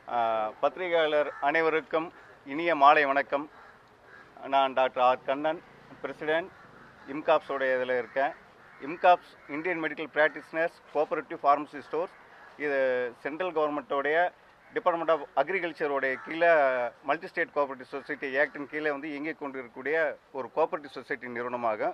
ஆஹ், பத்திரிகையாளர் அனைவருக்கும் இனிய மாலை வணக்கம் நான் டாக்டர் ஆர் கண்ணன் பிரசிடென்ட் இம்காப்ஸோடைய இதில் இருக்கேன் IMPCOPS Indian medical practitioners cooperative pharmacy stores இது சென்ட்ரல் கவர்மெண்ட்டோடைய டிபார்ட்மெண்ட் ஆஃப் அக்ரிகல்ச்சரோடைய கீழே மல்டி ஸ்டேட் கோஆபரேட்டிவ் சொசைட்டி ஆக்டின் கீழே வந்து இயங்கிக் கொண்டிருக்கக்கூடிய ஒரு கோஆபரேட்டிவ் சொசைட்டி நிறுவனமாகும்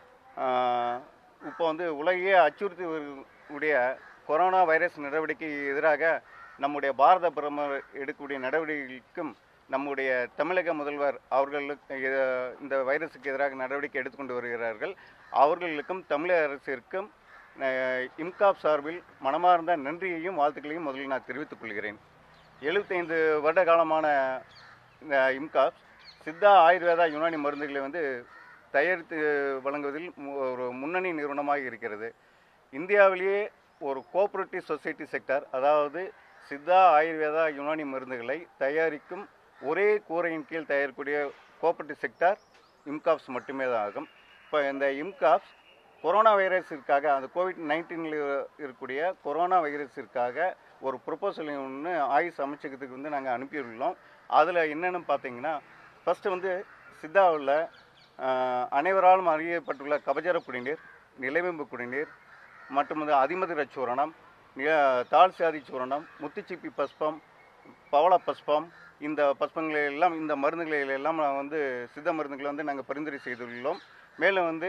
ஆஹ், இப்போ வந்து உலகையே அச்சுறுத்தி உடைய கொரோனா வைரஸ் நடவடிக்கைக்கு எதிராக நம்முடைய பாரத பிரதமர் எடுக்கக்கூடிய நடவடிக்கைக்கும் நம்முடைய தமிழக முதல்வர் அவர்களுக்கு இத- இந்த வைரஸுக்கு எதிராக நடவடிக்கை எடுத்துக்கொண்டு வருகிறார்கள் அவர்களுக்கும் தமிழக அரசிற்கும் அஹ், இம்காப் சார்பில் மனமார்ந்த நன்றியையும் வாழ்த்துக்களையும் முதலில் நான் தெரிவித்துக் கொள்கிறேன் எழுபத்தைந்து வருட காலமான இந்த இம்காப் சித்தா ஆயுர்வேதா யுனானி மருந்துகளை வந்து தயாரித்து வழங்குவதில் மு- ஒரு முன்னணி நிறுவனமாக இருக்கிறது இந்தியாவிலேயே ஒரு கோஆபரேட்டிவ் சொசைட்டி செக்டர் அதாவது சித்தா ஆயுர்வேதா யுனானி மருந்துகளை தயாரிக்கும் ஒரே கூரையின் கீழ் தயாரிக்கக்கூடிய கோஆபரேட்டிவ் செக்டார் இம்காப்ஸ் மட்டுமே தான் ஆகும் இப்போ இந்த இம்காப்ஸ் கொரோனா வைரஸிற்காக அந்த கோவிட் நைன்டீனில் இருக்கக்கூடிய கொரோனா வைரஸிற்காக ஒரு ப்ரொப்போசல் ஒன்று ஆயுஷ் அமைச்சகத்துக்கு வந்து நாங்கள் அனுப்பியுள்ளோம் அதில் என்னென்னு பார்த்தீங்கன்னா ஃபஸ்ட்டு வந்து சித்தாவில் ஆஹ், அனைவராலும் அறியப்பட்டுள்ள கபஜர குடிநீர் நிலவேம்பு குடிநீர் மற்றும் வந்து அதிமதுர சூரணம் நி- தாழ் சாதி சூரணம் முத்துச்சிப்பி பஸ்பம் பவள பஸ்பம் இந்த பஸ்பங்களை எல்லாம் இந்த மருந்துகளை எல்லாம் நான் வந்து சித்த மருந்துகளை வந்து நாங்கள் பரிந்துரை செய்துள்ளோம் மேலும் வந்து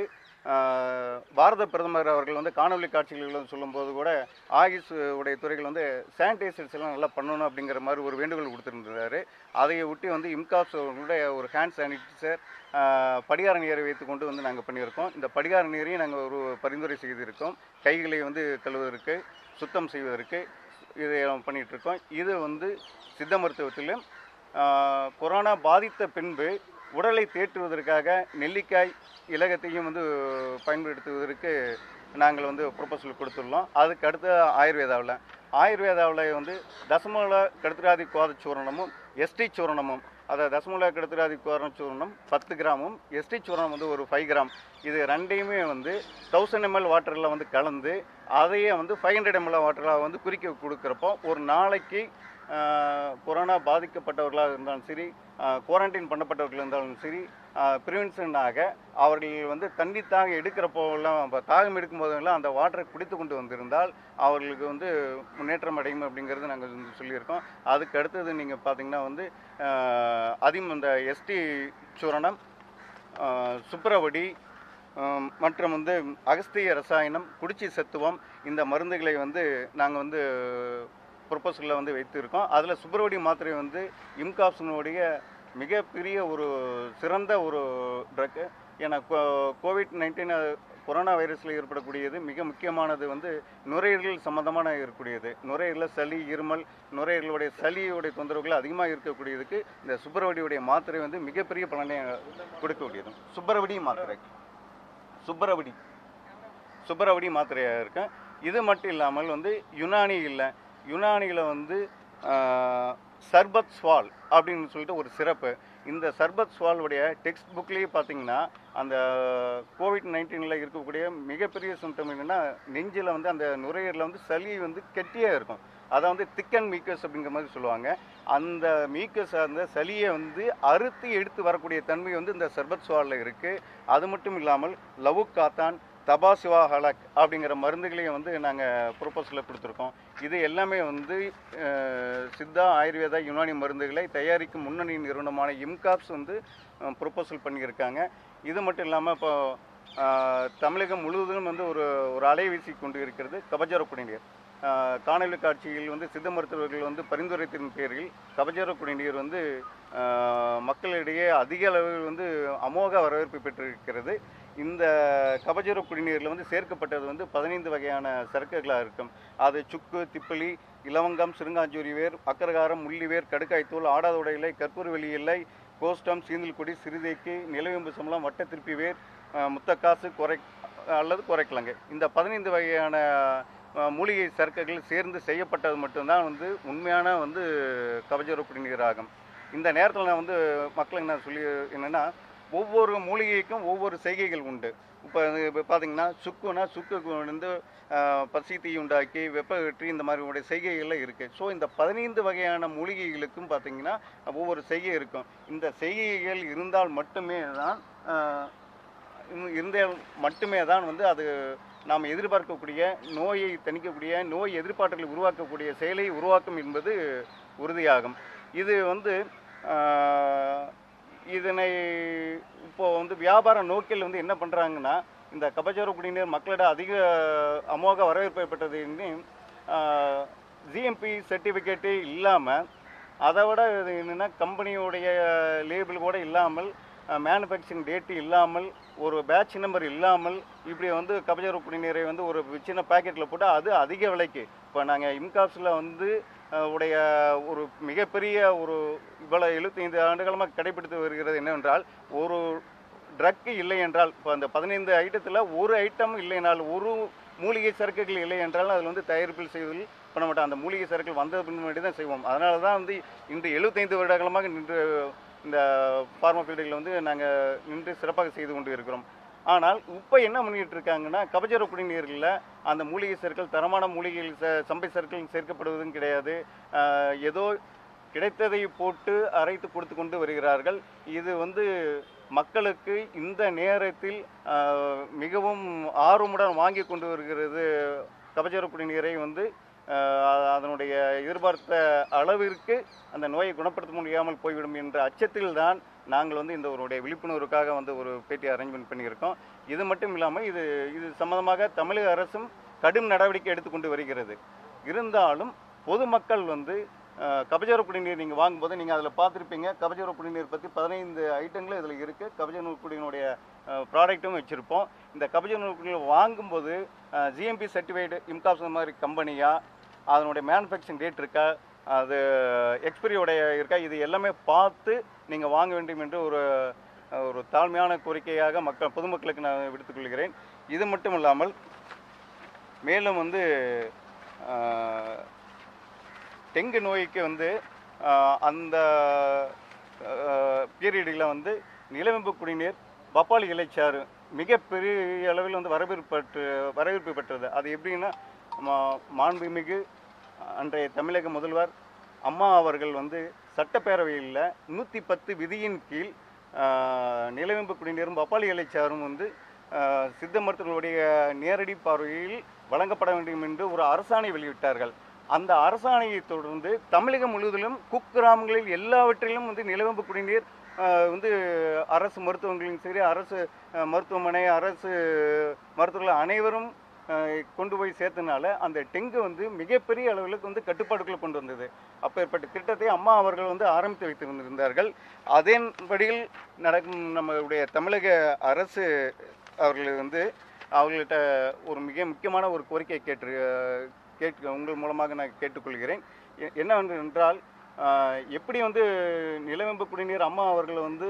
ஆஹ், பாரத பிரதமர் அவர்கள் வந்து காணொலி காட்சிகளில் வந்து சொல்லும்போது கூட ஆயுஷ் உடைய துறைகள் வந்து சானிடைசர்ஸ் எல்லாம் நல்லா பண்ணணும் அப்படிங்கிற மாதிரி ஒரு வேண்டுகோள் கொடுத்துருந்தாரு அதை ஒட்டி வந்து இம்காப்ஸ் அவர்களுடைய ஒரு ஹேண்ட் சானிடைசர் படிகார நீரை வைத்து கொண்டு வந்து நாங்கள் பண்ணியிருக்கோம் இந்த படிகார நீரையும் நாங்கள் ஒரு பரிந்துரை செய்திருக்கோம் கைகளை வந்து கழுவுவதற்கு சுத்தம் செய்வதற்கு இதை பண்ணிட்டு இருக்கோம் இது வந்து சித்த மருத்துவத்திலும் ஆஹ், கொரோனா பாதித்த பின்பு உடலை தேற்றுவதற்காக நெல்லிக்காய் இலகத்தையும் வந்து பயன்படுத்துவதற்கு நாங்கள் வந்து ப்ரொபோசல் கொடுத்துள்ளோம் அதுக்கு அடுத்து ஆயுர்வேதாவில் ஆயுர்வேதாவில் வந்து தசமூல கடுத்துராதி கோத சூரணமும் எஸ்டி சூரணமும் அதாவது தசமூல கடுத்துராதி கோரண சூரணம் பத்து கிராமும் எஸ்டி சூரணம் வந்து ஒரு ஃபைவ் கிராம் இது ரெண்டையுமே வந்து தௌசண்ட் எம்எல் வாட்டரில் வந்து கலந்து அதையே வந்து ஃபைவ் ஹண்ட்ரட் எம்எல் வாட்டரில் வந்து குறிக்க கொடுக்குறப்போ ஒரு நாளைக்கு ஆஹ், கொரோனா பாதிக்கப்பட்டவர்களாக இருந்தாலும் சரி குவாரண்டைன் பண்ணப்பட்டவர்கள் இருந்தாலும் சரி ப்ரிவென்ஷனாக அவர்கள் வந்து தண்ணித்தாக எடுக்கிறப்போவெல்லாம் அப்ப தாகம் எடுக்கும் போதெல்லாம் அந்த வாட்டரை குடித்து கொண்டு வந்திருந்தால் அவர்களுக்கு வந்து முன்னேற்றம் அடையும் அப்படிங்கிறது நாங்கள் வந்து சொல்லியிருக்கோம் அதுக்கு அடுத்தது நீங்கள் பார்த்தீங்கன்னா வந்து ஆஹ், அதிகம் இந்த எஸ்டி சூரணம் ஆஹ், சுப்ரவடி ஆம், மற்றும் வந்து அகஸ்திய ரசாயனம் குடிச்சி சத்துவம் இந்த மருந்துகளை வந்து நாங்கள் வந்து ப்ரொப்போசலில் வந்து வைத்திருக்கோம் அதில் சுப்ரவடி மாத்திரை வந்து இம்காப்ஸினுடைய மிகப்பெரிய ஒரு சிறந்த ஒரு ட்ரக்கு ஏன்னா கோ- கோவிட் நைன்டீன் கொரோனா வைரஸில் ஏற்படக்கூடியது மிக முக்கியமானது வந்து நுரையீரல் சம்மந்தமான இருக்கக்கூடியது நுரையீரலில் சளி இருமல் நுரையீரலுடைய சளியுடைய தொந்தரவுகள் அதிகமாக இருக்கக்கூடியதுக்கு இந்த சுப்பரவடியுடைய மாத்திரை வந்து மிகப்பெரிய பலனை கொடுக்கக்கூடியது சுப்பரவடி மாத்திரை சுப்பரவடி சுப்பரவடி மாத்திரையாக இருக்கு இது மட்டும் இல்லாமல் வந்து யுனானி இல்லை யுனானியில் வந்து ஆஹ், சர்பத் ஸ்வால் அப்படின்னு சொல்லிட்டு ஒரு சிறப்பு இந்த சர்பத் ஸ்வாலுடைய டெக்ஸ்ட் புக்லேயே பார்த்தீங்கன்னா அந்த கோவிட் நைன்டீனில் இருக்கக்கூடிய மிகப்பெரிய சிம்டம் என்னென்னா நெஞ்சில் வந்து அந்த நுரையீரலில் வந்து சளி வந்து கெட்டியாக இருக்கும் அதை வந்து திக்கன் மீக்கஸ் அப்படிங்கிற மாதிரி சொல்லுவாங்க அந்த மீக்கஸ் அந்த சளியை வந்து அறுத்து எடுத்து வரக்கூடிய தன்மை வந்து இந்த சர்பத் ஸ்வாலில் இருக்குது அது மட்டும் இல்லாமல் லவுக்காத்தான் தபாசிவா ஹலக் அப்படிங்கிற மருந்துகளையும் வந்து நாங்கள் ப்ரொப்போசலில் கொடுத்துருக்கோம் இது எல்லாமே வந்து அஹ், சித்தா ஆயுர்வேதா யுனானி மருந்துகளை தயாரிக்கும் முன்னணி நிறுவனமான இம்காப்ஸ் வந்து ப்ரொப்போசல் பண்ணியிருக்காங்க இது மட்டும் இல்லாமல் இப்போ அஹ், தமிழகம் முழுவதும் வந்து ஒரு ஒரு அலை வீசி கொண்டு இருக்கிறது கபஜர குடிநீர் அஹ், காணொளி காட்சியில் வந்து சித்த மருத்துவர்கள் வந்து பரிந்துரைத்தின் பேரில் கபஜர குடிநீர் வந்து அஹ், மக்களிடையே அதிக அளவில் வந்து அமோக வரவேற்பு பெற்றிருக்கிறது இந்த கபஜர குடிநீரில் வந்து சேர்க்கப்பட்டது வந்து பதினைந்து வகையான சரக்குகளாக இருக்கும் அது சுக்கு திப்பலி இலவங்கம் சிறுங்காஞ்சூரி வேர் அக்கரகாரம் முள்ளிவேர் கடுக்காய்த்தூள் ஆடாதோட இலை கற்பூரவெளி இலை கோஷ்டம் சீந்தல்குடி சிறுதேக்கு நிலவேம்பு சம்பளம் வட்ட திருப்பி வேர் அஹ், முத்தக்காசு குறை அல்லது குறைக்கலங்க இந்த பதினைந்து வகையான அஹ், மூலிகை சரக்குகள் சேர்ந்து செய்யப்பட்டது மட்டும்தான் வந்து உண்மையான வந்து கபஜர குடிநீர் ஆகும் இந்த நேரத்தில் நான் வந்து மக்களுக்கு நான் சொல்லி என்னென்னா ஒவ்வொரு மூலிகைக்கும் ஒவ்வொரு செய்கைகள் உண்டு இப்போ இப்போ பார்த்தீங்கன்னா சுக்குனா சுக்குக்கு வந்து ஆஹ், பசி தீ உண்டாக்கி வெப்பகற்றி இந்த மாதிரி உடைய செய்கைகள்லாம் இருக்குது ஸோ இந்த பதினைந்து வகையான மூலிகைகளுக்கும் பார்த்தீங்கன்னா ஒவ்வொரு செய்கை இருக்கும் இந்த செய்கைகள் இருந்தால் மட்டுமே தான் ஆஹ், இரு- இருந்தால் மட்டுமே தான் வந்து அது நாம் எதிர்பார்க்கக்கூடிய நோயை தணிக்கக்கூடிய நோய் எதிர்பார்ப்புகளை உருவாக்கக்கூடிய செயலை உருவாக்கும் என்பது உறுதியாகும் இது வந்து ஆஹ், இதனை இப்போ வந்து வியாபார நோக்கில் வந்து என்ன பண்ணுறாங்கன்னா இந்த கபஜோர குடிநீர் மக்களிட அதிக அமோக வரவேற்பை பெற்றது ஜிஎம்பி சர்டிஃபிகேட்டு இல்லாமல் அதை விட இது என்னென்னா கம்பெனியோடைய லேபிள் கூட இல்லாமல் மேனுஃபேக்சரிங் டேட்டு இல்லாமல் ஒரு பேட்ச் நம்பர் இல்லாமல் இப்படி வந்து கபஜர குடிநீரை வந்து ஒரு சின்ன பாக்கெட்டில் போட்டு அது அதிக விலைக்கு இப்போ நாங்கள் இம்காப்ஸில் வந்து அஹ், உடைய ஒரு மிகப்பெரிய ஒரு இவ்வளோ எழுபத்தைந்து ஆண்டுகாலமாக கடைபிடித்து வருகிறது என்னவென்றால் ஒரு ட்ரக் இல்லை என்றால் இப்போ அந்த பதினைந்து ஐட்டத்தில் ஒரு ஐட்டம் இல்லை என்றால் ஒரு மூலிகை சரக்குகள் இல்லை என்றால் அதில் வந்து தயாரிப்பில் செய்வதில் பண்ண மாட்டோம் அந்த மூலிகை சரக்குகள் வந்த பின்னாடி தான் செய்வோம் அதனால தான் வந்து இந்த எழுபத்தைந்து வருட காலமாக நின்று இந்த ஃபார்மா ஃபீல்டுகளில் வந்து நாங்கள் நின்று சிறப்பாக செய்து கொண்டு இருக்கிறோம் ஆனால் இப்போ என்ன பண்ணிட்டு இருக்காங்கன்னா கபஜர குடிநீரில் அந்த மூலிகை சருக்கள் தரமான மூலிகைகள் ச- சம்பை சருக்கள் சேர்க்கப்படுவதும் கிடையாது ஆஹ் ஏதோ கிடைத்ததை போட்டு அரைத்து கொடுத்து கொண்டு வருகிறார்கள் இது வந்து மக்களுக்கு இந்த நேரத்தில் ஆஹ், மிகவும் ஆர்வமுடன் வாங்கி கொண்டு வருகிறது கபஜர குடிநீரை வந்து ஆஹ், அதனுடைய எதிர்பார்த்த அளவிற்கு அந்த நோயை குணப்படுத்த முடியாமல் போய்விடும் என்ற அச்சத்தில் தான் நாங்கள் வந்து இந்த ஒரு விழிப்புணர்வுக்காக வந்து ஒரு பேட்டி அரேஞ்ச்மெண்ட் பண்ணியிருக்கோம் இது மட்டும் இல்லாமல் இது இது சம்பந்தமாக தமிழக அரசும் கடும் நடவடிக்கை எடுத்துக்கொண்டு வருகிறது இருந்தாலும் பொதுமக்கள் வந்து அஹ், கபஜர குடிநீர் நீங்கள் வாங்கும்போது நீங்கள் அதில் பார்த்துருப்பீங்க கபஜர குடிநீர் பற்றி பதினைந்து ஐட்டங்களும் இதில் இருக்குது கபஜர குடிநீருடைய ப்ராடக்ட்டும் வச்சுருப்போம் இந்த கபஜர குடிநீர் வாங்கும்போது ஜிஎம்பி சர்டிஃபைடு இம்காப்ஸ் மாதிரி கம்பெனியா அதனுடைய மேனுஃபேக்சரிங் டேட் இருக்கா அது எக்ஸ்பிரியோடைய இருக்கா இது எல்லாமே பார்த்து நீங்கள் வாங்க வேண்டும் என்று ஒரு ஒரு தாழ்மையான கோரிக்கையாக மக்கள் பொதுமக்களுக்கு நான் விடுத்துக்கொள்கிறேன் இது மட்டும் இல்லாமல் மேலும் வந்து ஆஹ், டெங்கு நோய்க்கு வந்து ஆஹ், அந்த பீரியடில் வந்து நிலவேம்பு குடிநீர் பப்பாளி இலைச்சாறு மிகப்பெரிய அளவில் வந்து வரவேற்பு பெற்று வரவேற்பு பெற்றது அது எப்படின்னா மா- மாண்புமிகு அன்றைய தமிழக முதல்வர் அம்மா அவர்கள் வந்து சட்டப்பேரவையில் நூற்றி பத்து விதியின் கீழ் ஆஹ், நிலவேம்பு குடிநீரும் பப்பாளி இலைச்சாரும் வந்து ஆஹ், சித்த மருத்துவர்களுடைய நேரடி பார்வையில் வழங்கப்பட வேண்டும் என்று ஒரு அரசாணை வெளியிட்டார்கள் அந்த அரசாணையை தொடர்ந்து தமிழகம் முழுவதிலும் குக்கிராமங்களில் எல்லாவற்றிலும் வந்து நிலவேம்பு குடிநீர் ஆஹ், வந்து அரசு மருத்துவங்களிலும் சரி அரசு ஆஹ், மருத்துவமனை அரசு மருத்துவர்கள் அனைவரும் ஆஹ், கொண்டு போய் சேர்த்தனால அந்த டெங்கு வந்து மிகப்பெரிய அளவுக்கு வந்து கட்டுப்பாடுக்குள்ள கொண்டு வந்தது அப்பேற்பட்ட திட்டத்தை அம்மா அவர்கள் வந்து ஆரம்பித்து வைத்திருந்தார்கள் அதன்படியில் நடக்கும் நம்மளுடைய தமிழக அரசு அவர்கள் வந்து அவர்கள்ட்ட ஒரு மிக முக்கியமான ஒரு கோரிக்கை கேட்டு கேட்க உங்கள் மூலமாக நான் கேட்டுக்கொள்கிறேன் எ- என்னவென்றால் ஆஹ், எப்படி வந்து நிலவேம்பு குடிநீர் அம்மா அவர்கள் வந்து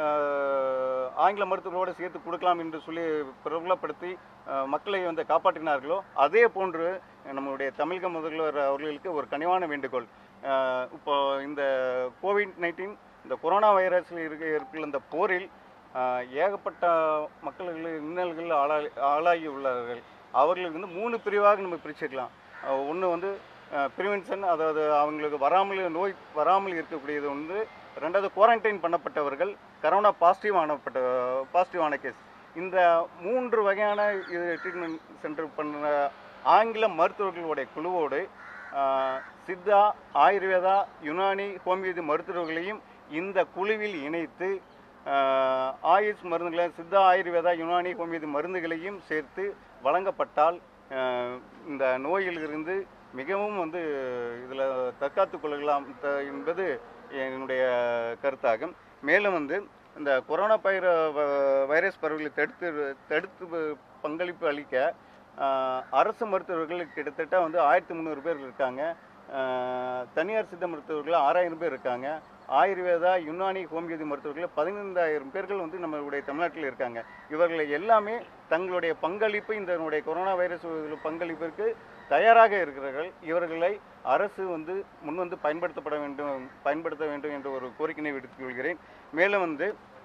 ஆஹ், ஆங்கில மருத்துவர்களோடு சேர்த்து கொடுக்கலாம் என்று சொல்லி பிரபலப்படுத்தி ஆஹ், மக்களை வந்து காப்பாற்றினார்களோ அதே போன்று நம்முடைய தமிழக முதல்வர் அவர்களுக்கு ஒரு கனிவான வேண்டுகோள் ஆஹ், இப்போ இந்த கோவிட் நைன்டீன் இந்த கொரோனா வைரஸில் இருக்க இருக்கிற இந்த போரில் ஆஹ், ஏகப்பட்ட மக்களுக்கு இன்னல்கள் ஆளாகி ஆளாகி உள்ளார்கள் அவர்களுக்கு வந்து மூணு பிரிவாக நம்ம பிரிச்சுக்கலாம் ஒன்று வந்து ப்ரிவென்ஷன் அதாவது அவங்களுக்கு வராமல் நோய் வராமல் இருக்கக்கூடியது வந்து ரெண்டாவது குவாரண்டைன் பண்ணப்பட்டவர்கள் கரோனா பாசிட்டிவ் ஆனப்பட்ட பாசிட்டிவ் ஆன கேஸ் இந்த மூன்று வகையான இது ட்ரீட்மெண்ட் சென்டர் பண்ண ஆங்கில மருத்துவர்களுடைய குழுவோடு ஆஹ், சித்தா ஆயுர்வேதா யுனானி ஹோமியோபதி மருத்துவர்களையும் இந்த குழுவில் இணைத்து ஆஹ், ஆயுஷ் மருந்துகளை சித்தா ஆயுர்வேதா யுனானி ஹோமியோபதி மருந்துகளையும் சேர்த்து வழங்கப்பட்டால் ஆஹ், இந்த நோயிலிருந்து மிகவும் வந்து இதில் தற்காத்து கொள்ளலாம் த- என்பது என்னுடைய கருத்தாகும் மேலும் வந்து இந்த கொரோனா பைர வ- வைரஸ் பரவலை தடுத்து தடுத்து ப- பங்களிப்பு அளிக்க ஆஹ், அரசு மருத்துவர்கள் கிட்டத்தட்ட வந்து ஆயிரத்தி முந்நூறு பேர் இருக்காங்க ஆஹ், தனியார் சித்த மருத்துவர்கள் ஆறாயிரம் பேர் இருக்காங்க ஆயுர்வேதா யுனானி ஹோமியோபதி மருத்துவர்கள் பதினைந்தாயிரம் பேர்கள் வந்து நம்மளுடைய தமிழ்நாட்டில் இருக்காங்க இவர்கள் எல்லாமே தங்களுடைய பங்களிப்பு இந்த நம்முடைய கொரோனா வைரஸ் பங்களிப்பிற்கு தயாராக இருக்கிறார்கள் இவர்களை அரசு வந்து முன் வந்து பயன்படுத்தப்பட வேண்டும் பயன்படுத்த வேண்டும் என்ற ஒரு கோரிக்கையை விடுத்துக் கொள்கிறேன் மேலும் வந்து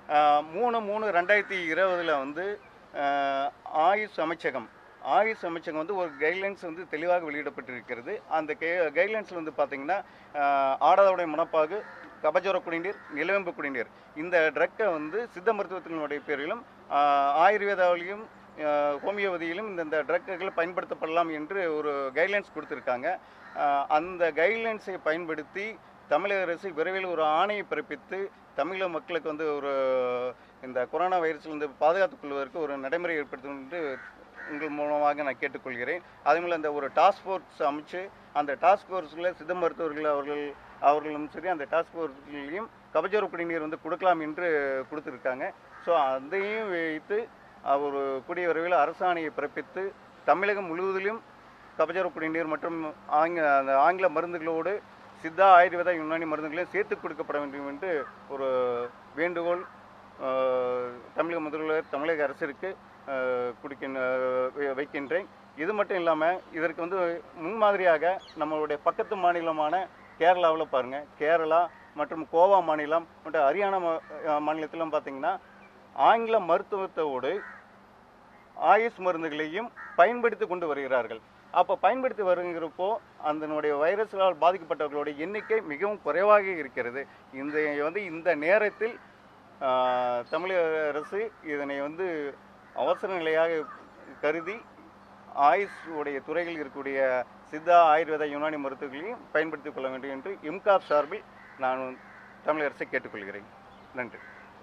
ஆஹ், மூணு மூணு ரெண்டாயிரத்தி இருபதில் வந்து ஆஹ், ஆயுஷ் அமைச்சகம் ஆயுஷ் அமைச்சகம் வந்து ஒரு கைட்லைன்ஸ் வந்து தெளிவாக வெளியிடப்பட்டிருக்கிறது அந்த கை கைட்லைன்ஸில் வந்து பார்த்தீங்கன்னா ஆஹ், ஆடாதோடைய முனப்பாகு கபஜோர குடிநீர் நிலவேம்பு குடிநீர் இந்த ட்ரக்கை வந்து சித்த மருத்துவத்தினுடைய பேரிலும் ஆஹ், ஆயுர்வேதாவிலையும் ஆஹ், ஹோமியோபதியிலும் இந்த இந்த ட்ரக்குகள் பயன்படுத்தப்படலாம் என்று ஒரு கைட்லைன்ஸ் கொடுத்துருக்காங்க ஆஹ், அந்த கைட்லைன்ஸை பயன்படுத்தி தமிழக அரசு விரைவில் ஒரு ஆணையை பிறப்பித்து தமிழக மக்களுக்கு வந்து ஒரு இந்த கொரோனா வைரஸிலிருந்து பாதுகாத்துக் கொள்வதற்கு ஒரு நடைமுறை ஏற்படுத்தும் என்று உங்கள் மூலமாக நான் கேட்டுக்கொள்கிறேன் அதே போல் அந்த ஒரு டாஸ்க் ஃபோர்ஸ் அமைச்சு அந்த டாஸ்க் ஃபோர்ஸில் சித்த மருத்துவர்கள் அவர்கள் அவர்களும் சரி அந்த டாஸ்க் ஃபோர்ஸ்லையும் கபஜோர குடிநீர் வந்து கொடுக்கலாம் என்று கொடுத்துருக்காங்க ஸோ அதையும் வைத்து அவர் கூடிய விரைவில் அரசாணையை பிறப்பித்து தமிழகம் முழுவதிலும் கபஜோர குடிநீர் மற்றும் ஆங்க அந்த ஆங்கில மருந்துகளோடு சித்தா ஆயுர்வேதா யுனானி மருந்துகளையும் சேர்த்து கொடுக்கப்பட வேண்டும் என்று ஒரு வேண்டுகோள் ஆஹ், தமிழக முதல்வர் தமிழக அரசிற்கு ஆஹ், கொடுக்கின்ற வை- வைக்கின்றேன் இது மட்டும் இல்லாமல் இதற்கு வந்து முன்மாதிரியாக நம்மளுடைய பக்கத்து மாநிலமான கேரளாவில் பாருங்கள் கேரளா மற்றும் கோவா மாநிலம் மற்றும் ஹரியானா மா- அஹ் மாநிலத்திலும் பார்த்தீங்கன்னா ஆங்கில மருத்துவத்தோடு ஆயுஷ் மருந்துகளையும் பயன்படுத்தி கொண்டு வருகிறார்கள் அப்போ பயன்படுத்தி வருகிறப்போ அதனுடைய வைரஸ்களால் பாதிக்கப்பட்டவர்களுடைய எண்ணிக்கை மிகவும் குறைவாக இருக்கிறது இந்த வந்து இந்த நேரத்தில் ஆஹ், தமிழக அரசு இதனை வந்து அவசர நிலையாக கருதி ஆயுஷ் உடைய துறையில் இருக்கக்கூடிய சித்தா ஆயுர்வேத யுனானி மருத்துவங்களையும் பயன்படுத்திக் கொள்ள வேண்டும் என்று இம்காப் சார்பில் நான் தமிழக அரசை கேட்டுக்கொள்கிறேன் நன்றி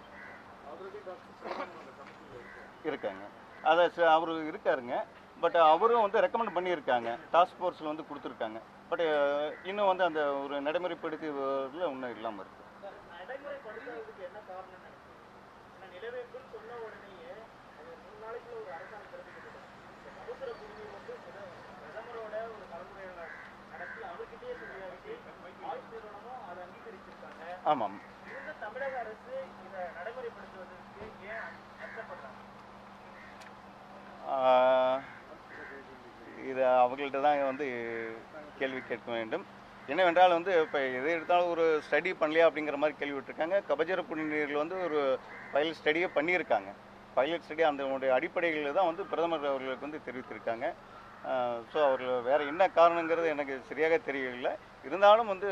இருக்காங்க அதை அவர் இருக்காருங்க பட் அவரும் வந்து ரெக்கமெண்ட் பண்ணியிருக்காங்க டாஸ்க் ஃபோர்ஸில் வந்து கொடுத்துருக்காங்க பட் இன்னும் வந்து அந்த ஒரு நடைமுறைப்படுத்தி வரல இன்னும் இல்லாமல் இருக்கு நடைமுறைப்படுத்தாததுக்கு என்ன காரணம் நினைக்கிறீங்க ஏன்னா நிலவேற்பில் சொன்ன உடனேயே அது மூணு நாளைக்குள்ள ஒரு அரசாணை பிறப்பிக்கப்பட்டது இந்த அவசர குடிநீர் வந்து பிர- பிரதமரோட ஒரு கலந்துரையாடல் நடத்தி அவர்கிட்டயே சொல்லியாச்சு ஆயுஷ் நிறுவனமும் அதை அங்கீகரிச்சிருக்காங்க ஆமாம் இருந்த தமிழக அரசு இதை நடைமுறைப்படுத்துவதற்கு ஏன் அச்சப்படுறாங்க ஆஹ், இது அவங்கள்ட்ட தான் வந்து கேள்வி கேட்க வேண்டும் என்னவென்றால் வந்து இப்போ எது எடுத்தாலும் ஒரு ஸ்டடி பண்ணலையா அப்படிங்கிற மாதிரி கேள்விப்பட்டிருக்காங்க கபஜர குடிநீரில் வந்து ஒரு பைலட் ஸ்டடியே பண்ணியிருக்காங்க பைலட் ஸ்டடி அந்த அடிப்படையில் தான் வந்து பிரதமர் அவர்களுக்கு வந்து தெரிவித்திருக்காங்க ஸோ அவர்கள் வேறு என்ன காரணங்கிறது எனக்கு சரியாக தெரியவில்லை இருந்தாலும் வந்து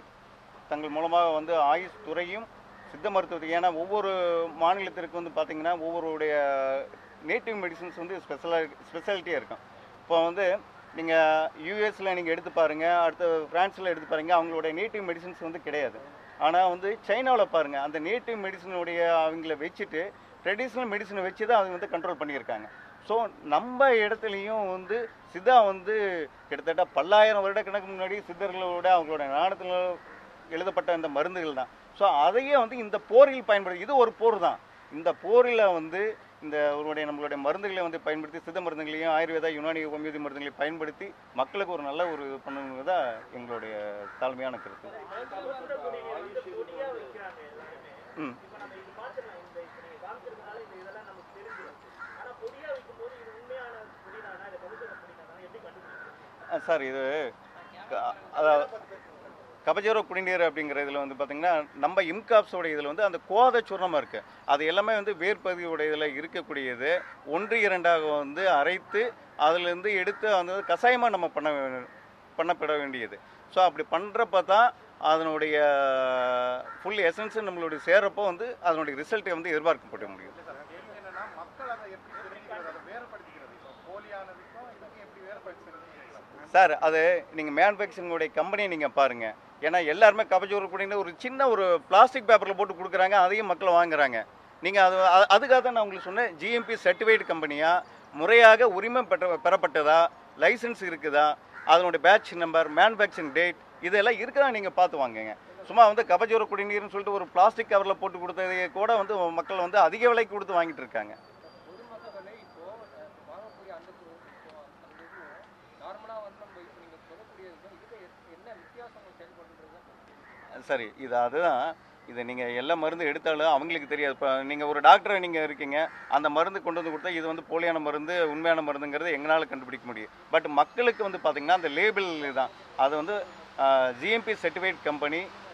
தங்கள் மூலமாக வந்து ஆயுஷ் துறையும் சித்த மருத்துவத்தை ஏன்னா ஒவ்வொரு மாநிலத்திற்கு வந்து பார்த்திங்கன்னா ஒவ்வொருடைய நேட்டிவ் மெடிசன்ஸ் வந்து ஸ்பெஷலாக ஸ்பெஷாலிட்டியாக இருக்கும் இப்போ வந்து நீங்கள் யூஎஸில் நீங்கள் எடுத்து பாருங்கள் அடுத்து ஃப்ரான்ஸில் எடுத்து பாருங்கள் அவங்களுடைய நேட்டிவ் மெடிசன்ஸ் வந்து கிடையாது ஆனால் வந்து சைனாவில் பாருங்கள் அந்த நேட்டிவ் மெடிசனுடைய அவங்கள வச்சுட்டு ட்ரெடிஷ்னல் மெடிசனை வச்சு தான் அவங்க வந்து கண்ட்ரோல் பண்ணியிருக்காங்க ஸோ நம்ம இடத்துலையும் வந்து சித்தா வந்து கிட்டத்தட்ட பல்லாயிரம் வருட கணக்கு முன்னாடி சித்தர்களோட அவங்களோட நாணத்தில் எழுதப்பட்ட இந்த மருந்துகள் தான் ஸோ அதையே வந்து இந்த போரில் பயன்படுத்தி இது ஒரு போர் தான் இந்த போரில் வந்து இந்த அவருடைய நம்மளுடைய மருந்துகளை வந்து பயன்படுத்தி சித்த மருந்துகளையும் ஆயுர்வேதா யுனானி ஹோமியோபதி மருந்துகளையும் பயன்படுத்தி மக்களுக்கு ஒரு நல்ல ஒரு பண்ணுங்கிறது தான் எங்களுடைய தாழ்மையான கருத்து அவசர குடிநீர் வந்து பொடியா வைக்கிறாங்க எல்லாருமே ம் இப்ப நம்ம இது பார்த்துடலாம் இந்த இப்ப நீங்க காமிச்சிருக்கனால இந்த இதெல்லாம் நமக்கு தெரிஞ்சிடும் ஆனா பொடியா வைக்கும்போது இது உண்மையான பொடிதானா இது கபசுர பொடிதானா எப்படி கண்டுபிடிக்கிறது அஹ் சார் இது க- அதாவது கபஜோர குடிநீர் அப்படிங்கிறதுல வந்து பார்த்தீங்கன்னா நம்ம இம்காப்ஸோட இதில் வந்து அந்த கோத சுரணம் இருக்குது அது எல்லாமே வந்து வேர்ப்பகுதியோட இதில் இருக்கக்கூடியது ஒன்று இரண்டாக வந்து அரைத்து அதிலிருந்து எடுத்து அந்த கஷாயமாக நம்ம பண்ண வே- பண்ணப்பட வேண்டியது ஸோ அப்படி பண்ணுறப்ப தான் அதனுடைய ஃபுல் எசன்ஸ் நம்மளுடைய சேரப்போ வந்து அதனுடைய ரிசல்ட்டை வந்து எதிர்பார்க்கப்பட முடியும் கேள்வி என்னன்னா மக்கள் அதை எப்படி தெரிஞ்சுக்கிறது அதை வேறுபடுத்திக்கிறது இப்போ போலியானதுக்கும் இதுக்கும் எப்படி வேறுபடுத்துறது சார் அது நீங்கள் மேனுஃபேக்சரிங்குடைய கம்பெனியை நீங்கள் பாருங்கள் ஏன்னா எல்லாருமே கபஜூர் குடின்னு ஒரு சின்ன ஒரு பிளாஸ்டிக் பேப்பரில் போட்டு கொடுக்குறாங்க அதையும் மக்கள் வாங்குறாங்க நீங்கள் அது அது- அதுக்காக தான் நான் உங்களுக்கு சொன்னேன் ஜிஎம்பி சர்டிஃபைடு கம்பெனியாக முறையாக உரிமை பெற்ற பெறப்பட்டதா லைசன்ஸ் இருக்குதா அதனுடைய பேட்ச் நம்பர் மேனுஃபேக்சரிங் டேட் இதெல்லாம் இருக்குதா நீங்கள் பார்த்து வாங்குங்க சும்மா வந்து கபஜூர குடிநீர்னு சொல்லிட்டு ஒரு பிளாஸ்டிக் கவரில் போட்டு கொடுத்ததையே கூட வந்து மக்கள் வந்து அதிக விலைக்கு கொடுத்து வாங்கிட்டு இருக்காங்க பொதுமக்களே இப்போ அஹ், வாங்கக்கூடிய அந்த கு- இப்போ அந்த இதுவும் நார்மலாக வந்து நம்ம இப்போ நீங்கள் சொல்லக்கூடியதுக்கும் இதுக்கு எ- என்ன வித்தியாசங்கள் செயல்படுறது சரி இது அதுதான் இது நீங்கள் எல்லா மருந்து எடுத்தாலும் அவங்களுக்கு தெரியாது இப்போ நீங்கள் ஒரு டாக்டர் நீங்கள் இருக்கீங்க அந்த மருந்து கொண்டு வந்து கொடுத்தா இது வந்து போலியான மருந்து உண்மையான மருந்துங்கிறது எங்களால் கண்டுபிடிக்க முடியும் பட் மக்களுக்கு வந்து பார்த்திங்கன்னா அந்த லேபிள் தான் அது வந்து ஜிஎம்பி சர்டிஃபைட் கம்பெனி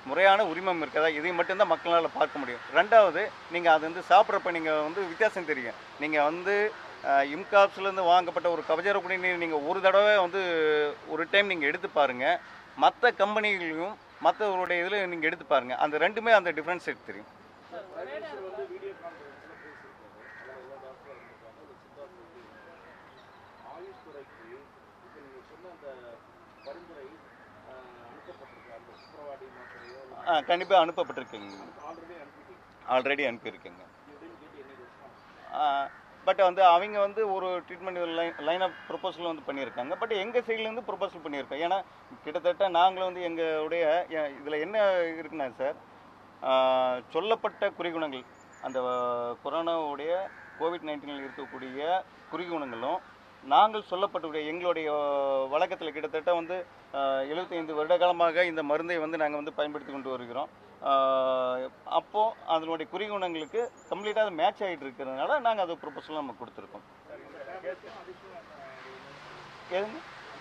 முறையான உரிமம் இருக்கதா இதை மட்டும்தான் மக்களால் பார்க்க முடியும் ரெண்டாவது நீங்கள் அது வந்து சாப்பிட்றப்ப நீங்கள் வந்து வித்தியாசம் தெரியும் நீங்கள் வந்து இம்காப்ஸ்லேருந்து வாங்கப்பட்ட ஒரு கபஜர குடிநீர் நீங்கள் ஒரு தடவை வந்து ஒரு டைம் நீங்கள் எடுத்து பாருங்கள் மற்ற கம்பெனிகளையும் மற்றவருடைய இதில் நீங்கள் எடுத்து பாருங்கள் அந்த ரெண்டுமே அந்த டிஃப்ரென்ஸ் எடுத்து தெரியும் வந்து வீடியோ கான்ஃபரன்ஸ்ல பேசியிருக்காரு அதில் எல்லா டாக்டரும் இருந்திருக்காங்க அந்த சித்தார்த் வந்து ஆயுஷ் துறைக்கு இப்போ நீங்கள் சொன்ன அந்த பரிந்துரை ஆஹ், அனுப்பப்பட்டிருக்கு அந்த சுப்ரவாடி மாத்திரையோ கண்டிப்பாக அனுப்பப்பட்டிருக்குங்க ஆல்ரெடி அனுப்பிட்டீங்க ஆல்ரெடி அனுப்பியிருக்குங்க எப்படின்னு கேட்டு என்ன ரெஸ்பான்ஸ் பட் வந்து அவங்க வந்து ஒரு treatment line line of proposal வந்து பண்ணியிருக்காங்க பட் எங்கள் சைட்லேருந்து ப்ரொபோசல் பண்ணியிருக்கோம் ஏன்னா கிட்டத்தட்ட நாங்களும் வந்து எங்களுடைய இதில் என்ன இருக்குன்னா சார் ஆஹ், சொல்லப்பட்ட குறிகுணங்கள் அந்த கொரோனாவுடைய கோவிட் நைன்டீனில் இருக்கக்கூடிய குறிகுணங்களும் நாங்கள் சொல்லப்பட்டுடைய எங்களுடைய வழக்கத்தில் கிட்டத்தட்ட வந்து எழுபத்தைந்து வருட காலமாக இந்த மருந்தை வந்து நாங்கள் வந்து பயன்படுத்தி கொண்டு வருகிறோம் ஆஹ், அப்போ அதனுடைய குறிகுணங்களுக்கு கம்ப்ளீட்டாக அது மேட்ச் ஆகிட்டு இருக்கிறதுனால நாங்கள் அது ப்ரொபோசல் நம்ம கொடுத்துருக்கோம் எதுங்க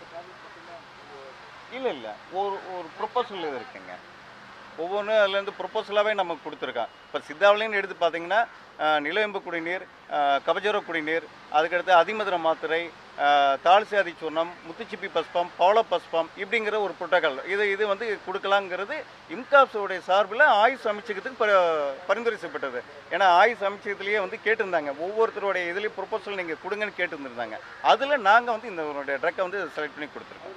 இல்லை இல்லை ஒரு ஒரு ப்ரொபோசல் இது இருக்குங்க ஒவ்வொன்றும் அதுலேருந்து ப்ரொபோசலாகவே நமக்கு கொடுத்துருக்கான் இப்போ சித்தாவிலேன்னு எடுத்து பார்த்தீங்கன்னா ஆஹ், நிலவேம்பு குடிநீர் ஆஹ், கபஜர குடிநீர் அதுக்கடுத்து அதிமதுர மாத்திரை ஆஹ், தாழ்சாதி சூர்ணம் முத்துச்சிப்பி பஸ்பம் பவள பஸ்பம் இப்படிங்கிற ஒரு புரோட்டோகால் இது இது வந்து கொடுக்கலாங்கிறது இம்காப்ஸோடைய சார்பில் ஆயுஷ் அமைச்சகத்துக்கு ப பரிந்துரை செய்யப்பட்டது ஏன்னா ஆயுஷ் அமைச்சகத்திலேயே வந்து கேட்டிருந்தாங்க ஒவ்வொருத்தருடைய இதுலேயும் ப்ரொபோசல் நீங்கள் கொடுங்கன்னு கேட்டிருந்திருந்தாங்க அதில் நாங்கள் வந்து இந்த ட்ரக்கை வந்து செலக்ட் பண்ணி கொடுத்துருக்கோம்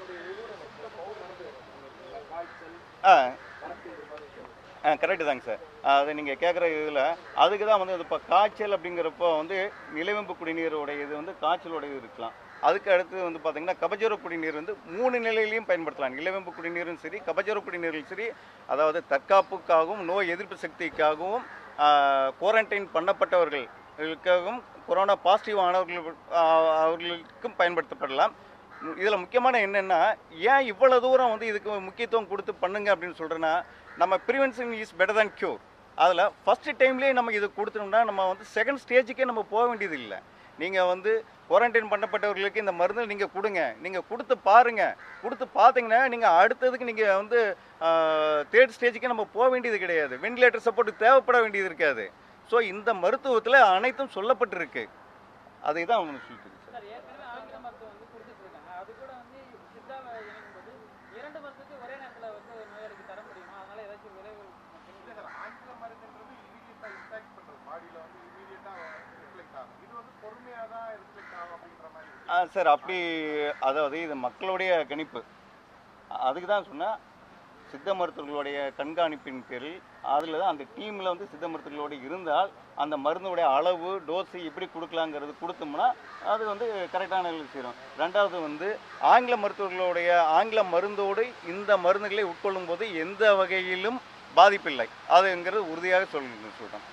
ஆ ஆ கரெக்டு தாங்க சார் அது நீங்கள் கேட்குற இதில் அதுக்கு தான் வந்து இப்போ காய்ச்சல் அப்படிங்கிறப்போ வந்து நிலவேம்பு குடிநீரோடைய இது வந்து காய்ச்சலோட இது இருக்கலாம் அதுக்கு அடுத்து வந்து பார்த்தீங்கன்னா கபஜர குடிநீர் வந்து மூணு நிலையிலையும் பயன்படுத்தலாம் நிலவேம்பு குடிநீரும் சரி கபஜர குடிநீரும் சரி அதாவது தற்காப்புக்காகவும் நோய் எதிர்ப்பு சக்திக்காகவும் குவாரண்டைன் பண்ணப்பட்டவர்களுக்காகவும் கொரோனா பாசிட்டிவ் ஆனவர்கள் ஆ, அவர்களுக்கும் பயன்படுத்தப்படலாம் இதில் முக்கியமான என்னென்னா ஏன் இவ்வளோ தூரம் வந்து இதுக்கு முக்கியத்துவம் கொடுத்து பண்ணுங்க அப்படின்னு சொல்கிறேன்னா நம்ம prevention is better than cure அதில் ஃபஸ்ட்டு டைம்லேயே நம்ம இது கொடுத்தோம்னா நம்ம வந்து செகண்ட் ஸ்டேஜுக்கே நம்ம போக வேண்டியது இல்லை நீங்கள் வந்து குவாரண்டைன் பண்ணப்பட்டவர்களுக்கு இந்த மருந்து நீங்கள் கொடுங்க நீங்கள் கொடுத்து பாருங்கள் கொடுத்து பார்த்தீங்கன்னா நீங்கள் அடுத்ததுக்கு நீங்கள் வந்து தேர்ட் ஸ்டேஜுக்கே நம்ம போக வேண்டியது கிடையாது வெண்டிலேட்டர் சப்போர்ட் தேவைப்பட வேண்டியது இருக்காது ஸோ இந்த மருத்துவத்தில் அனைத்தும் சொல்லப்பட்டிருக்கு அதை தான் அவங்க சொல்லிட்டு இருக்கு சார் சார் ஏற்கனவே ஆங்கில மருத்துவம் வந்து கொடுத்துட்டு இருக்காங்க அது கூட வந்து சித்தாவை இணைக்கும்போது இரண்டு மருத்துவத்தை ஒரே நேரத்தில் வந்து நோயாளிக்கு தர முடியுமா அதனால ஏதாச்சும் விளைவுகள் இல்லை சார் ஆங்கில மருந்துன்றது இமீடியட்டாக இம்பாக்ட் பண்ணுறது பாடியில் வந்து இமீடியட்டாக ரிஃப்ளெக்ட் ஆகும் இது வந்து பொறுமையாக தான் ரிஃப்ளெக்ட் ஆகும் அப்படின்ற மாதிரி இருக்கு. ஆ சார் அப்படி அதாவது இது மக்களுடைய கணிப்பு அதுக்கு தான் சொன்னேன் சித்த மருத்துவர்களுடைய கண்காணிப்பின் பேரில் அதில் தான் அந்த டீமில் வந்து சித்த மருத்துவர்களோடு இருந்தால் அந்த மருந்துடைய அளவு டோஸு எப்படி கொடுக்கலாங்கிறது கொடுத்தோம்னா அது வந்து கரெக்டான செய்கிறோம் ரெண்டாவது வந்து ஆங்கில மருத்துவர்களுடைய ஆங்கில மருந்தோடு இந்த மருந்துகளை உட்கொள்ளும் போது எந்த வகையிலும் பாதிப்பில்லை அதுங்கிறது உறுதியாக சொல்லுங்க சொல்கிறோம்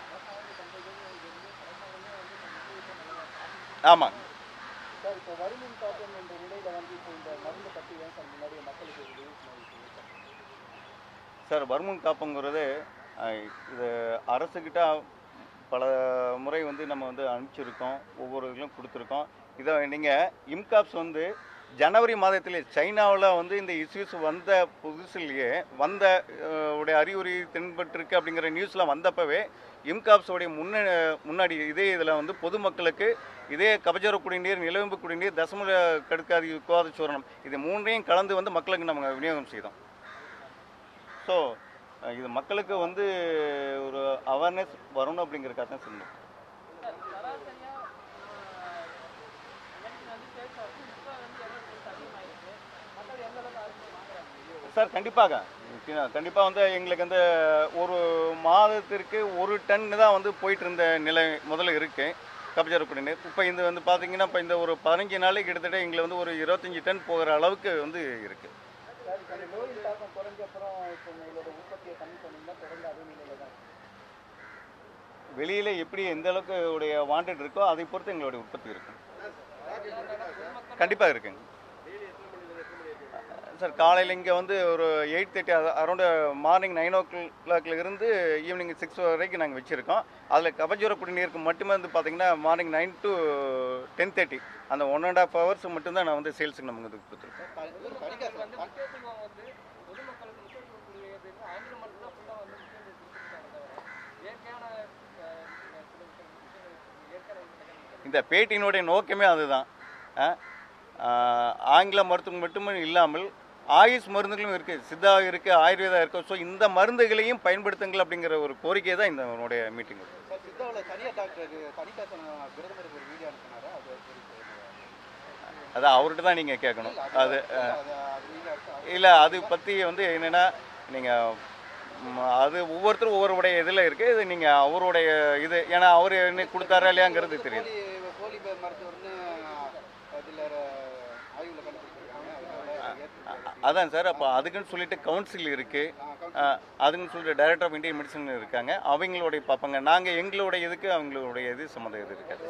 ஆமாங்க சார் இப்போ வருமின் தாக்கம் என்ற நிலையில வந்து இப்போ இந்த மருந்து பற்றி ஏன் சார் முன்னாடியே மக்களுக்கு ஒரு விழிப்புணர்வு சொல்லுங்க சார் வருமுன் காப்புங்கிறது அஹ், இது அரசுக்கிட்ட பல முறை வந்து நம்ம வந்து அனுப்பிச்சிருக்கோம் ஒவ்வொரு இதுலையும் கொடுத்துருக்கோம் இதை நீங்கள் இம்காப்ஸ் வந்து ஜனவரி மாதத்திலே சைனாவில் வந்து இந்த இஷ்யூஸ் வந்த புதுசுலேயே வந்த அஹ், உடைய அறிகுறி தென்பட்டிருக்கு அப்படிங்கிற நியூஸில் வந்தப்பவே இம்காப்ஸோடைய முன்ன முன்னாடி இதே இதில் வந்து பொதுமக்களுக்கு இதே கபஜர குடிநீர் நிலவேம்பு குடிநீர் தசம கடுக்காதி விவாத சூரணம் இது மூன்றையும் கலந்து வந்து மக்களுக்கு நம்ம விநியோகம் செய்தோம் ஸோ இது மக்களுக்கு வந்து ஒரு அவேர்னஸ் வரணும் அப்படிங்கிறக்காக தான் சொன்னோம் சார் சராசரியாக மெடிசன் வந்து சேல்ஸ் ஆகுது இப்போ வந்து எவ்வளோ அதிகமாயிருக்கு மக்கள் எந்த அளவுக்கு ஆர்வம் வாங்குறாங்க சார் கண்டிப்பாக கண்டிப்பாக வந்து எங்களுக்கு வந்து ஒரு மாதத்திற்கு ஒரு டன் தான் வந்து போயிட்டு இருந்த நிலை முதல்ல இருக்கு கபஜர குடிநீர் இப்போ இந்த வந்து பார்த்தீங்கன்னா இப்போ இந்த ஒரு பதினஞ்சு நாளைக்கு கிட்டத்தட்ட எங்களை வந்து ஒரு இருபத்தஞ்சி டன் போகிற அளவுக்கு வந்து இருக்குது சார் இப்போ இந்த நோயின் தாக்கம் குறைஞ்ச அப்புறம் இப்போ உங்களோட உற்பத்தியை கம்மி பண்ணீங்கன்னா தொடர்ந்து அதே நிலையில தான் இருக்கு. வெளியில் எப்படி எந்த அளவுக்கு உடைய வாண்டட் இருக்கோ அதை பொறுத்து எங்களுடைய உற்பத்தி இருக்கும் கண்டிப்பாக இருக்குங்க சார் காலையில் இங்கே வந்து ஒரு eight thirty around morning nine o கிளாக்ல இருந்து ஈவினிங் சிக்ஸ் வரைக்கும் நாங்கள் வச்சுருக்கோம் அதில் கபஜூர குடிநீருக்கு மட்டுமே வந்து பார்த்தீங்கன்னா morning nine to ten thirty அந்த ஒன் அண்ட் ஹாஃப் ஹவர்ஸ் மட்டும்தான் நான் வந்து சேல்ஸுக்கு நமக்கு வந்து கொடுத்துருக்கோம் பொதுமக்களுக்கு வந்து முக்கியத்துவம் வந்து பொதுமக்களுக்கு முக்கியத்துவம் கொடுக்கிறது ஆங்கில இந்த பேட்டியினுடைய நோக்கமே அதுதான் அஹ், ஆஹ், ஆங்கில மருத்துவம் மட்டுமே இல்லாமல் ஆயுஷ் மருந்துகளும் இருக்குது சித்தா இருக்குது ஆயுர்வேதா இருக்குது ஸோ இந்த மருந்துகளையும் பயன்படுத்துங்கள் அப்படிங்கிற ஒரு கோரிக்கை தான் இந்த என்னுடைய மீட்டிங் சார் சித்தாவில் தனியார் டாக்டருக்கு தனிக்காசன பிரதமருக்கு ஒரு வீடியோ அனுப்பினாரு அது குறித்து அது அவர்கிட்ட தான் நீங்கள் கேட்கணும் அது இல்ல, அது அது நீங்க அடுத்த- இல்லை அது பற்றி வந்து என்னென்னா நீங்கள் அது ஒவ்வொருத்தரும் ஒவ்வொருடைய இதில் இருக்குது இது நீங்கள் அவருடைய இது ஏன்னா அவர் என்ன கொடுத்தாரா இல்லையாங்கிறது தெரியுது போலி போலி ப- மருத்துவர்னு அதில் ஆய்வில் கண்டுபிடிச்சிருக்காங்க அதனால ஏத்துக்க- அதான் சார் அப்போ அதுக்குன்னு சொல்லிட்டு கவுன்சில் இருக்குது அதுக்குன்னு சொல்லிட்டு டைரக்டர் ஆஃப் இந்தியன் மெடிசன் இருக்காங்க அவங்களுடைய பார்ப்பாங்க நாங்கள் எங்களுடைய இதுக்கு அவங்களுடைய இது சம்மந்தம் இது இருக்காது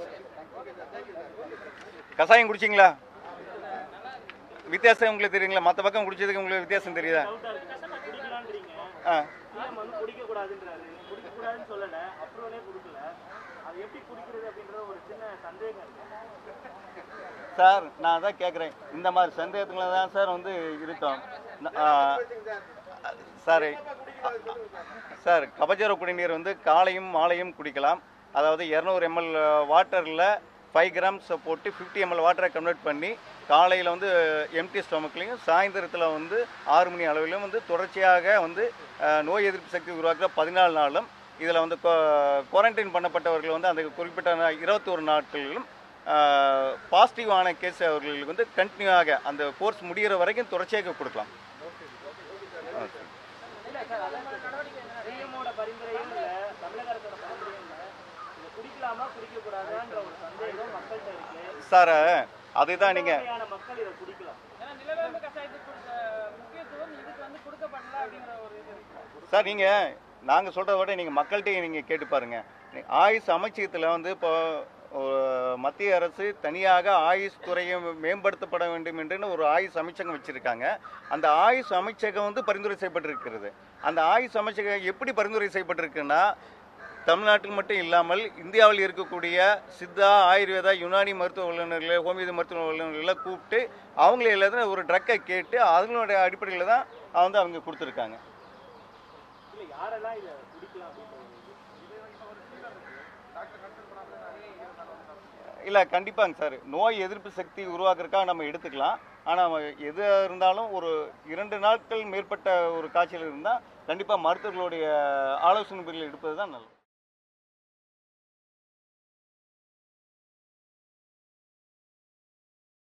கஷாயம் குடிச்சிங்களா வித்தியாசம் உங்களுக்கு தெரியுங்களா மற்ற பக்கம் குடிச்சதுக்கு உங்களுக்கு வித்தியாசம் தெரியுதா குடிக்கலான்றீங்க ஆ சிஎம் வந்து குடிக்க கூடாதுன்றாரு குடிக்க கூடாதுன்னு சொல்லல அப்ரூவலே கொடுக்கல அது எப்படி குடிக்கிறது அப்படின்ற ஒரு சின்ன சந்தேகம் இருக்கு சார் நான் அதான் கேட்குறேன் இந்த மாதிரி சந்தேகத்துல தான் சார் வந்து இருக்கோம் ந- ஆ, சார் சார் கபஜர குடிநீர் வந்து காலையும் மாலையும் குடிக்கலாம் அதாவது இரநூறு எம்எல் வாட்டரில் ஃபைவ் கிராம்ஸ் போட்டு ஃபிஃப்டி எம்எல் வாட்டரை கன்வெர்ட் பண்ணி காலையில் வந்து எம்டி ஸ்டொமக்லையும் சாயந்தரத்தில் வந்து ஆறு மணி அளவிலும் வந்து தொடர்ச்சியாக வந்து அஹ், நோய் எதிர்ப்பு சக்தி உருவாக்குற பதினாலு நாளும் இதில் வந்து குவாரண்டைன் பண்ணப்பட்டவர்கள் வந்து அந்த குறிப்பிட்ட இருபத்தோரு நாட்களிலும் பாசிட்டிவான கேஸ் அவர்களுக்கு வந்து கண்டினியூவாக அந்த கோர்ஸ் முடிகிற வரைக்கும் தொடர்ச்சியாக கொடுக்கலாம் சிஎம்மோட பரிந்துரையும் இல்ல தமிழக அரசோட பரிந்துரையும் இல்ல இதை குடிக்கலாமா குடிக்க கூடாதான்ற ஒரு சந்தேகம் மக்கள்கிட்ட இருக்கு சார் அதுதான் நீங்கள் வகையான மக்கள் இதை குடிக்கலாம் ஏன்னா நிலவேம்பு கஷாயத்துக்கு கொடுத்த முக்கியத்துவம் இதுக்கு வந்து கொடுக்கப்படல அப்படிங்கிற ஒரு இது இருக்கு சார் நீங்கள் நாங்கள் சொல்கிறத விட நீங்கள் மக்கள்கிட்ட நீங்கள் கேட்டு பாருங்கள் ஆயுஷ் அமைச்சகத்தில் வந்து இப்போ ஒரு மத்திய அரசு தனியாக ஆயுஷ் துறையை மேம்படுத்தப்பட வேண்டும் என்று ஒரு ஆயுஷ் அமைச்சகம் வச்சுருக்காங்க அந்த ஆயுஷ் அமைச்சகம் வந்து பரிந்துரை செய்யப்பட்டிருக்கிறது அந்த ஆயுஷ் அமைச்சகம் எப்படி பரிந்துரை செய்யப்பட்டிருக்குன்னா தமிழ்நாட்டில் மட்டும் இல்லாமல் இந்தியாவில் இருக்கக்கூடிய சித்தா ஆயுர்வேதா யுனானி மருத்துவ வல்லுநர்களை ஹோமியோபதி மருத்துவ வல்லுநர்களை கூப்பிட்டு அவங்கள எல்லாத்தையும் ஒரு ட்ரக்கை கேட்டு அதனுடைய அடிப்படையில் தான் வந்து அவங்க கொடுத்துருக்காங்க இல்ல யாரெல்லாம் இதை குடிக்கலாம் அப்படின்றது இல்லை கண்டிப்பாங்க சார் நோய் எதிர்ப்பு சக்தி உருவாக்குறதுக்காக நம்ம எடுத்துக்கலாம் ஆனால் எது இருந்தாலும் ஒரு இரண்டு நாட்கள் மேற்பட்ட ஒரு காய்ச்சல் இருந்தால் கண்டிப்பாக மருத்துவர்களுடைய ஆலோசனை எடுப்பது தான் நல்லது